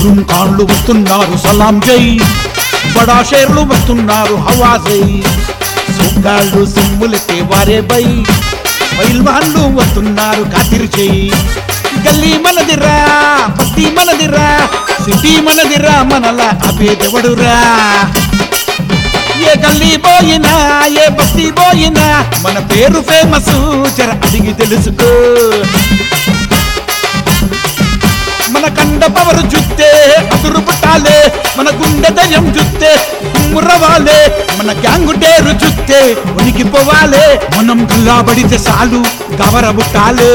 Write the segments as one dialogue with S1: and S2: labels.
S1: ఆజుం ఖాన్లు వస్తున్నారు సలాం జై బడా షేర్లు వస్తున్నారు హవాజై సుగ్గాళ్ళు సిమ్ములెత్తే వారే బై పైల్వాన్లు వస్తున్నారు కాతిరి చెయ్యి గల్లీ మనదిరా బస్తీ మనదిరా సిటీ మనదిరా మనలా అభేదెవడురా ఏ గల్లీ పోయినా ఏ బస్తీ పోయినా మన పేరు ఫేమస్ జర అడిగి తెలుసుకో మన కండ పవరు జుత్తే అదురు పుట్టాలే మన గుండె దయం జుత్తే ముర్రవాలే మన గ్యాంగు డేరు జుత్తే ఉనికిపోవాలే మనం గుల్లాబడితే సాలు గవర బుట్టాలే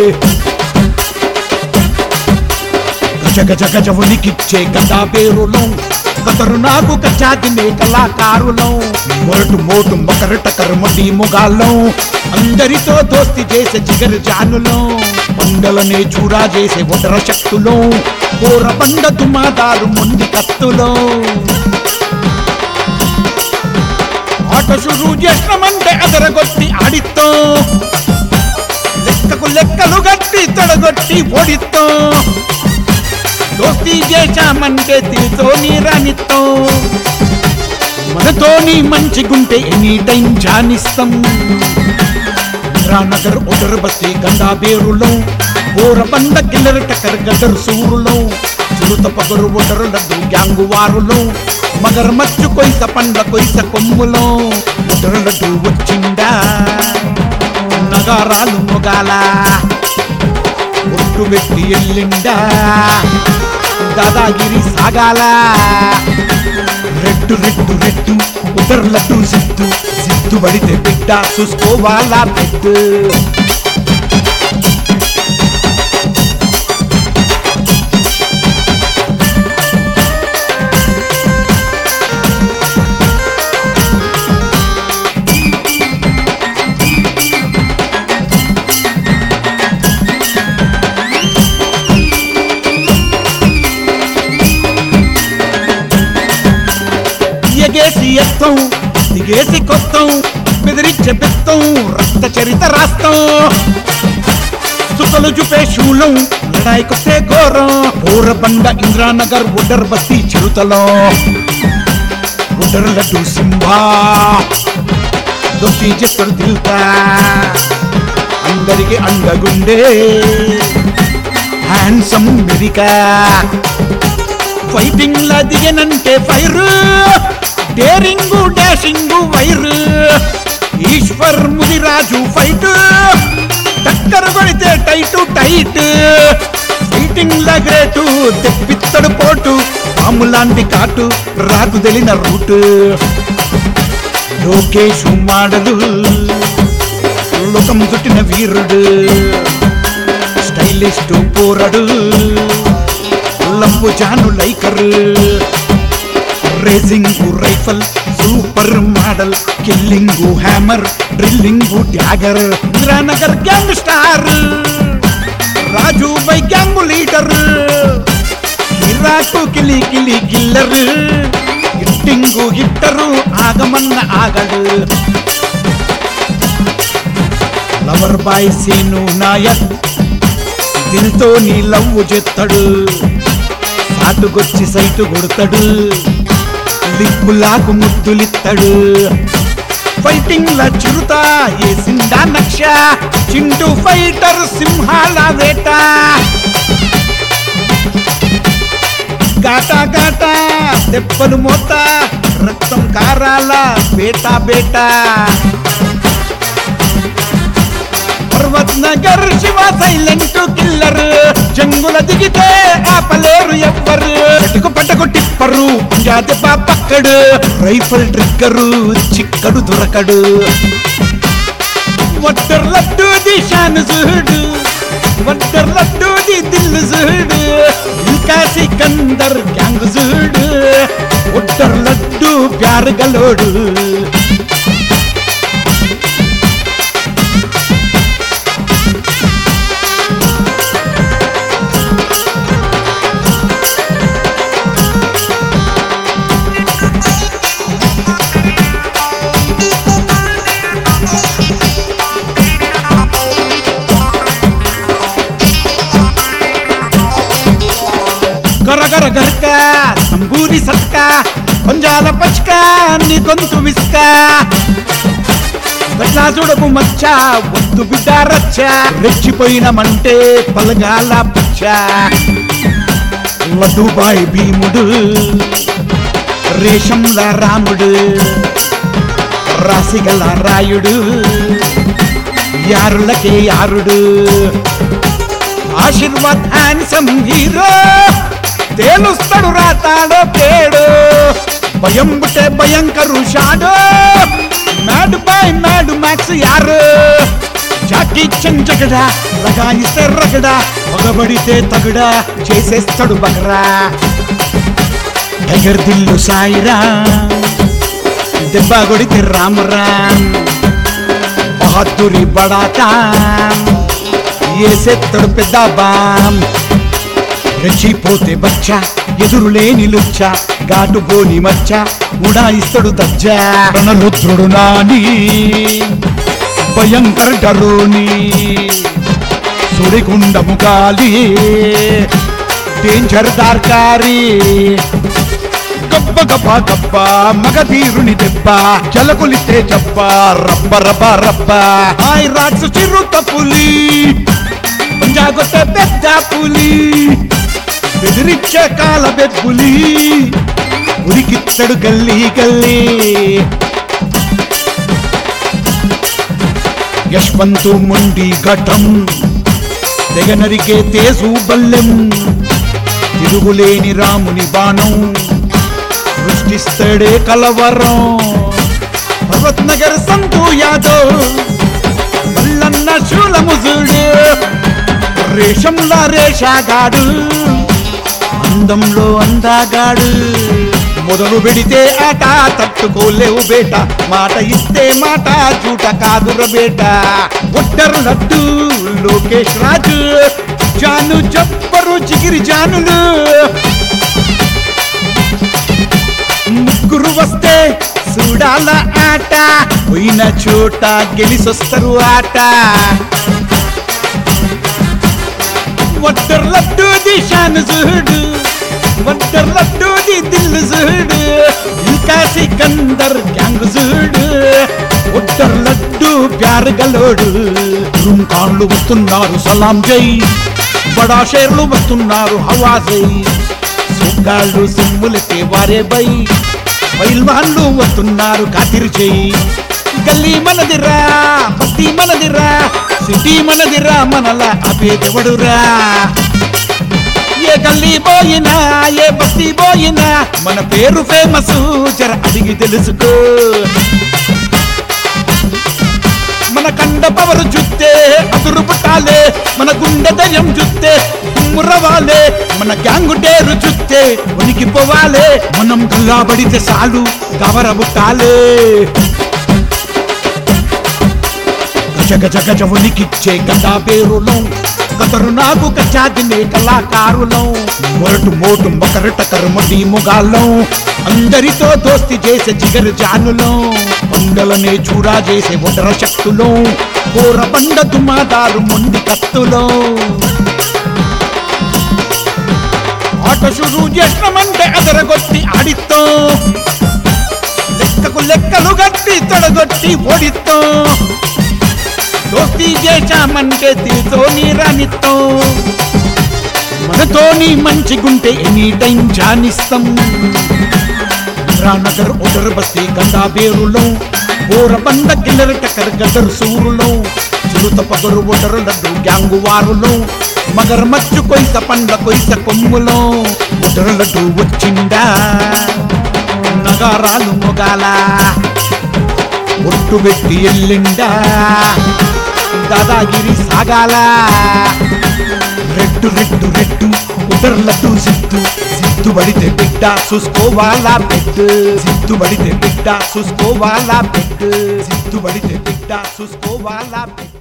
S1: గజ గజ గజ ఉనికిచ్చే గదా పేరులం కతరు నాకు కచాదినే కళాకారులం మోటు మోటు మకర టకరు మొడి ముగాళ్ళం అందరితో దోస్తి చేసే జిగరు జానులం బండలనే చూరా చేసే ఒడర శక్తులం కూర బండ దుమాదారు మొండి కత్తులం ఆట షురు చేసినామంటే అదరగొట్టి ఆడిస్తాం లెక్కకు లెక్కలు గట్టి తొడగొట్టి ఓడిస్తాం దోస్తీ చేశామంటే తిరితోని రానిస్తాం మనతోని మంచిగుంటే ఎనీ టైం జానిస్తాం రానగర్ ఒడరు బస్తీ గండా బేరులో ఊర బండ కిల్లర్ టకర్ గదర్ సూరులో చురుత పగరు ఒడరు లడ్డు గ్యాంగు వారులో మగర్ మచ్చు కొయ్స పండ్ల కొయ్స కొమ్ములో ఒడరు లడ్డు వచ్చిందా నగారాలు మొగాల ఒట్టు పెట్టి ఎల్లిండా దాదాగిరి సాగాల రెడ్డు రెడ్డు రెడ్డు ఉదర్లడ్డు సిద్ధు సిద్ధు పడితే బిడ్డ చూసుకోవాలా పెట్టు ఎగేసి ఎత్తం దిగేసి కొత్తం బెదిరించే బెత్తం రక్త చరిత రాస్తాం సుతలు చూపే శూలం లడాయి కొట్టే ఘోరం ఊరబండ ఇంద్రానగర్ ఉడర్ బస్తీ చిరుతలో ఉడర్ లడ్డు సింహా దొస్తి చెత్తడు దిల్తా అందరికి అండగుండే హ్యాండ్సమ్ మెరికా ఫైటింగ్ లా దిగనంటే ఫైర్ డేరింగ్ డాషింగ్ వైర్ ఈశ్వర్ ముదిరాజు ఫైట్ టక్కర్ కొడితే టైటు టైట్ ఫైటింగ్ లా గ్రేటు తెప్పిత్తడు పోటు పాములాంటి కాటు రాకు తెలిన రూటు లోకేష్ మాడలు లోకం చుట్టిన వీరుడు స్టైలిస్ట్ పోరడు లంబు జాను లైకర్ racing rifle super model killing hammer drilling dagger Indranagar gang star Raju బై గ్యాంగ్ లీడర్ హిరాకు కిలి కిలి కిల్లర్ హిట్టింగు హిట్టరు ఆగమన్న ఆగడు లవర్ బాయ్ సీను నాయక్ దిల్తో నీ లవ్వు చెత్తడు సాటుకొచ్చి సైటు కొడతాడు లిప్పులాకు ముద్దులిత్తడు ఫైటింగ్ ల చిరుత ఏసిందా నక్ష చింటూ ఫైటర్ సింహాల వేట గాటా గాటా దెబ్బలు మోత రక్తం కారాల బేటా బేటా పర్వత్ నగర్ శివ సైలెంట్ కిల్లర్ జంగుల దిగితే ఆపలేరు ఎవ్వరు చెట్టుకు పట్టకు టిప్పరు జాతి పక్కడు రైఫిల్ ట్రిగ్గరు చిక్కడు దొరకడు వట్టర్ లడ్డు దిశాను చూడు వట్టర్ లడ్డు ది దిల్లు చూడు ఇంకా సికందర్ గ్యాంగ్ చూడు ఒట్టర్ లడ్డు ప్యారు గలోడు మగర గర్క సంబూరి సత్క కొంజాల పచ్క నీ గొంతు విస్క గట్లా చూడకు మచ్చ వద్దు బిడ్డ రచ్చ రెచ్చిపోయినమంటే పలగాల పిచ్చ లడ్డుబాయి భీముడు రేషంల రాముడు రాసిగల రాయుడు యారులకే యారుడు ఆశీర్వాద్ హ్యాన్సమ్ హీరో తేలుస్తాడు రాతాడో పేడు భయం బుట్టే భయంకరు shadow mad boy Mad Max యారు జాకీ చెంచగడా లగాయిస్తే రగడా పగబడితే తగడా చేసేస్తాడు బగరా టైగర్ దిల్లు సాయిరా దెబ్బ కొడితే రామరామ్ బహదూరి బడాతా ఏసెత్తడు పెద్ద బామ్ రెచ్చిపోతే బచ్చ ఎదురులేని లుచ్చ ఘాటు గోని మచ్చ ఉడాయిస్తాడు దజ్జ రణరుద్రుడు నాని భయంకర డరోని సుడిగుండము గాలి డేంజర్ దార్కారి గబ్బ గబ్బ గబ్బ మగధీరుని దెబ్బ జలకులితే జబ్బ రబ్బ రబ్బ రబ్బ హాయ్ రాక్షసు చిరుత పులి పంజాగొట్టే పెద్ద పులి బెదిరించే కాల బెబ్బులి ఉరికిచ్చడు గల్లీ గల్లీ యశ్వంతు ముండి ఘటం తెగ నరికే తేజు బల్లెం తిరుగులేని రాముని బాణం సృష్టిస్తాడే కలవరం భగవత్ నగర్ సంతు యాదవ్ మల్లన్న శూలముజుడు రేషంలా రేషాగాడు అందంలో అందాగాడు మొదలు పెడితే ఆట తట్టుకోలేవు బేట మాట ఇస్తే మాట చూట కాదుర బేట ఒట్టరు లడ్డు లోకేష్ రాజు జాను జబ్బరు చిగిరి జానులు ముగ్గురు వస్తే చూడాల ఆట పోయిన చోట గెలిసొస్తారు ఆట వడ్డర్ లడ్డు దిశాను చూడు వడ్డర్ లడ్డు ది దిల్లు చూడు ఇంకా సికందర్ గ్యాంగ్ చూడు వడ్డర్ లడ్డు ప్యారు గలోడు కాళ్ళు వస్తున్నారు సలాం జై బడా షేర్లు వస్తున్నారు హవాజై సుగ్గాళ్ళు సిమ్ములకే వారే బై పైల్వాన్లు వస్తున్నారు కాతిరి చేయి గల్లీ మనదిరా బస్తీ మనదిరా సిటీ మనదిరా మనలా అపేదెవడురా ఏ గల్లీ పోయినా ఏ బస్తీ పోయినా మన పేరు ఫేమస్ జర అడిగి తెలుసుకో మన కండ పవరు చూస్తే అదురు పుట్టాలే మన గుండె దయం చూస్తే మురవాలే మన గ్యాంగు డేరు చూస్తే ఉనికిపోవాలే మనం గల్లా పడితే చాలు గవర బుట్టాలే గజ గజ గజ ఉనికిచ్చే గండా పేరులో కతరు నాకు కచ్చాదినే కళాకారులం మొరటు మోటు మొకరు టకరు మొడి ముగాళ్ళం అందరితో దోస్తి చేసే జిగరు జానులం కొండలనే చూడా చేసే ఒడర శక్తులం కూర బండ దుమాదారు మొండి కత్తులం ఆట షురు చేసినమంటే అదరగొట్టి ఆడిస్తాం లెక్కకు లెక్కలు గట్టి తొడగొట్టి ఓడిస్తాం దోస్తీ చేశామంటే తీతోని రానిస్తాం మనతోని మంచిగుంటే ఎనీ టైం జానిస్తాం ఇంద్రానగర్ ఒడర్ బస్తీ గండా బేరులో ఊర బండ కిల్లర్ టకర్ గదర్ సూరులో చిరుత పగరు ఒడరు లడ్డు గ్యాంగు వారులో మగర్ మచ్చు కొయ్స పండ్ల కొయ్స కొమ్ములో ఒడరు లడ్డు వచ్చిండా నగారాలు మొగాల ఒట్టు పెట్టి ఎల్లిండా దాదాగిరి సాగాల రెడ్డు రెడ్డు రెడ్డు ఉదర్లట్టు సిద్ధు సిద్ధు పడితే బిడ్డ చూసుకోవాలా పెట్టు సిద్ధు పడితే బిడ్డ చూసుకోవాలా పెట్టు సిద్ధు పడితే బిడ్డ చూసుకోవాలా పెట్టు